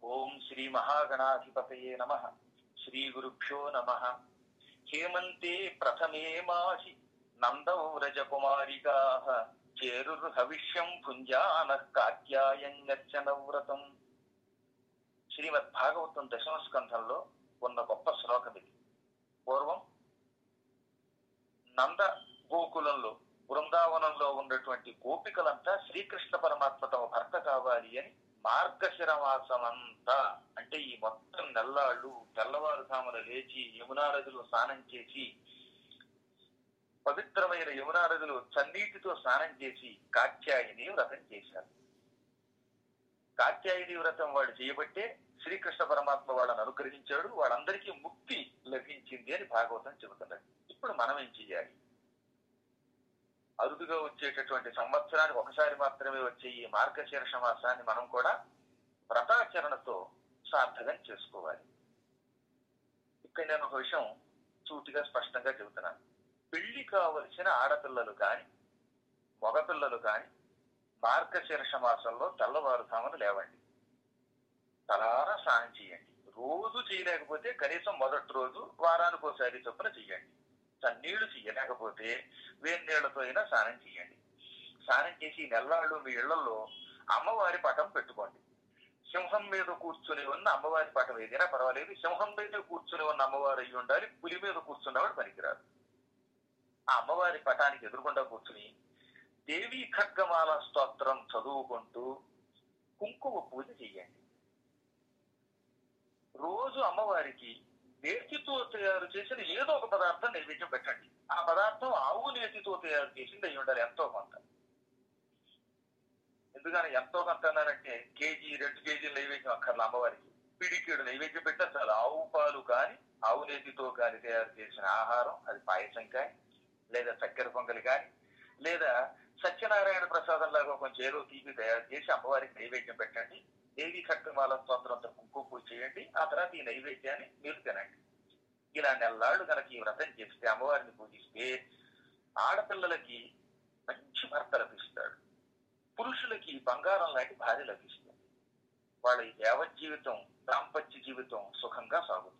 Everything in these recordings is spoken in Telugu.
ఓం శ్రీ మహాగణాధిపతయే నమ శ్రీ గురుభ్యో నమ హేమంతే ప్రథమే మాసి నందౌరజ కుమారికా చేరుర్ హవిష్యం భుంజాన కాత్యాయన్యర్చన వ్రతం శ్రీమద్ భాగవతం దశమ స్కంధంలో ఉన్న గొప్ప శ్లోకం ఇది పూర్వం నంద గోకులంలో బృందావనంలో ఉన్నటువంటి గోపికలంతా శ్రీకృష్ణ పరమాత్మ తమ భర్త కావాలి అని మార్గశిర మాసమంతా అంటే ఈ మొత్తం నెల్లాళ్ళు తెల్లవారుజామున లేచి యమునా నదిలో స్నానం చేసి పవిత్రమైన యమునా నదిలో చన్నీటితో స్నానం చేసి కాత్యాయని వ్రతం చేశారు కాత్యాయని వ్రతం వాడు చేయబట్టే శ్రీకృష్ణ పరమాత్మ వాళ్ళని అనుగ్రహించాడు వాళ్ళందరికీ ముక్తి లభించింది అని భాగవతం చెబుతున్నాడు ఇప్పుడు మనం ఏం చెయ్యాలి అరుదుగా వచ్చేటటువంటి సంవత్సరానికి ఒకసారి మాత్రమే వచ్చే ఈ మార్గశీర్ష మాసాన్ని మనం కూడా వ్రతాచరణతో సార్థకం చేసుకోవాలి ఇక్కడ నేను ఒక విషయం సూటిగా స్పష్టంగా చెబుతున్నాను పెళ్లి కావలసిన ఆడపిల్లలు కాని మగపిల్లలు కాని మార్గశీర్ష మాసంలో తెల్లవారుతామని లేవండి తలారా స్నానం చేయండి రోజు చేయలేకపోతే కనీసం మొదటి రోజు వారానికి ఒకసారి చొప్పున చెయ్యండి చన్నీళ్లు చెయ్యలేకపోతే వేడి నీళ్లతో అయినా స్నానం చేయండి స్నానం చేసి ఈ నెల్లాళ్ళు మీ ఇళ్లలో అమ్మవారి పటం పెట్టుకోండి సింహం మీద కూర్చుని ఉన్న అమ్మవారి పటం ఏదైనా పర్వాలేదు సింహం మీద కూర్చుని ఉన్న అమ్మవారు అయ్యి ఉండాలి పులి మీద కూర్చున్నవాడు పనికిరాదు ఆ అమ్మవారి పటానికి ఎదురుకుండా కూర్చుని దేవీ ఖడ్గమాల స్తోత్రం చదువుకుంటూ కుంకుమ పూజ చెయ్యండి రోజు అమ్మవారికి నేతితో తయారు చేసిన ఏదో ఒక పదార్థం నైవేద్యం పెట్టండి ఆ పదార్థం ఆవు నేతితో తయారు చేసింది అయి ఉండాలి ఎంతో కొంత ఎందుకని ఎంతో కొంత అన్నారంటే కేజీ రెండు కేజీలు నైవేద్యం అక్కర్ల అమ్మవారికి పిడికేడు నైవేద్యం పెట్టా చాలు ఆవు పాలు కాని ఆవు నేతితో కాని తయారు చేసిన ఆహారం అది పాయసం కాని లేదా చక్కెర పొంగలి కాని లేదా సత్యనారాయణ ప్రసాదం లాగా కొంచెం ఏదో తీపి తయారు చేసి అమ్మవారికి నైవేద్యం పెట్టండి దేవి కట్టుమాల స్తోత్రంతో కుంకుమ పూజ చేయండి ఆ తర్వాత ఈ నైవేద్యాన్ని మీరు తినండి ఇలా నెల్లాళ్ళు కనుక ఈ వ్రతం చేస్తే అమ్మవారిని పూజిస్తే ఆడపిల్లలకి మంచి భర్త లభిస్తాడు పురుషులకి బంగారం లాంటి భార్య లభిస్తుంది వాళ్ళ యావత్ జీవితం దాంపత్య జీవితం సుఖంగా సాగుతుంది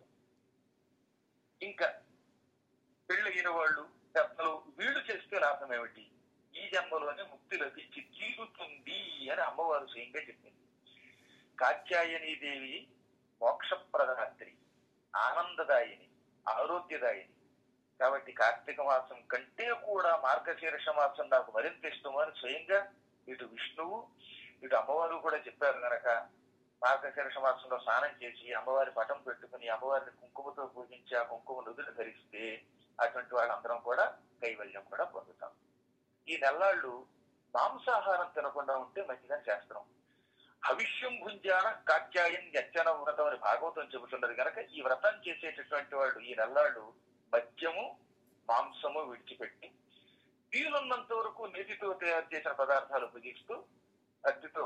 ఇంకా పెళ్ళయిన వాళ్ళు పెద్దలు వీళ్ళు చేస్తే లాభం ఏమిటి ఈ జన్మలోనే ముక్తి లభించి తీరుతుంది అని అమ్మవారు స్వయంగా చెప్పింది కాత్యాయని దేవి మోక్షప్రదాత్రి ఆనందదాయిని ఆరోగ్యదాయిని కాబట్టి కార్తీక మాసం కంటే కూడా మార్గశీర్ష మాసం నాకు మరింత ఇష్టము అని స్వయంగా ఇటు విష్ణువు ఇటు అమ్మవారు కూడా చెప్పారు గనక మార్గశీర్ష మాసంలో స్నానం చేసి అమ్మవారి పటం పెట్టుకుని అమ్మవారిని కుంకుమతో పూజించి ఆ కుంకుమ నుదురు ధరిస్తే అటువంటి వాళ్ళందరం కూడా కైవల్యం కూడా పొందుతాం ఈ నెల్లాళ్ళు మాంసాహారం తినకుండా ఉంటే మంచిదని శాస్త్రం భవిష్యం భుంజాన కాత్యాయం యచ్చన వ్రతం అని భాగవతం చెబుతున్నది కనుక ఈ వ్రతం చేసేటటువంటి వాళ్ళు ఈ నెల్లాళ్ళు మద్యము మాంసము విడిచిపెట్టి వీలున్నంత వరకు నీటితో తయారు చేసిన పదార్థాలు పూజిస్తూ అగ్నితో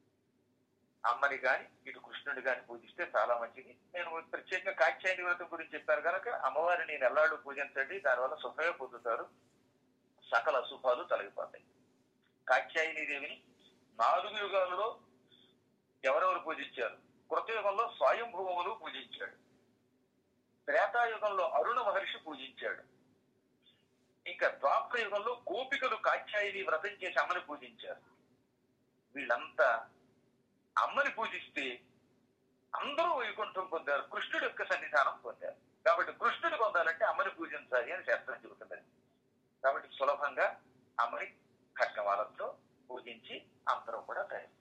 అమ్మని గాని ఇటు కృష్ణుని గాని పూజిస్తే చాలా మంచిది నేను ప్రత్యేకంగా కాత్యాయని వ్రతం గురించి చెప్పాను కనుక అమ్మవారిని నెల్లాళ్ళు పూజించండి దానివల్ల సుఖమే పొందుతారు సకల శుభాలు తొలగిపోతాయి కాత్యాయని దేవిని నాలుగు యుగాలలో ఎవరెవరు పూజించారు కృతయుగంలో స్వయంభూములు పూజించాడు త్రేతాయుగంలో అరుణ మహర్షి పూజించాడు ఇంకా ద్వాపర యుగంలో గోపికలు కాత్యాయని వ్రతం చేసి అమ్మని పూజించారు వీళ్ళంతా అమ్మని పూజిస్తే అందరూ వైకుంఠం పొందారు కృష్ణుడి యొక్క సన్నిధానం పొందారు కాబట్టి కృష్ణుడు పొందాలంటే అమ్మని పూజించాలి అని శాస్త్రం చెబుతున్నది కాబట్టి సులభంగా అమ్మని ఖడ్గమాలతో పూజించి అందరూ కూడా తయారు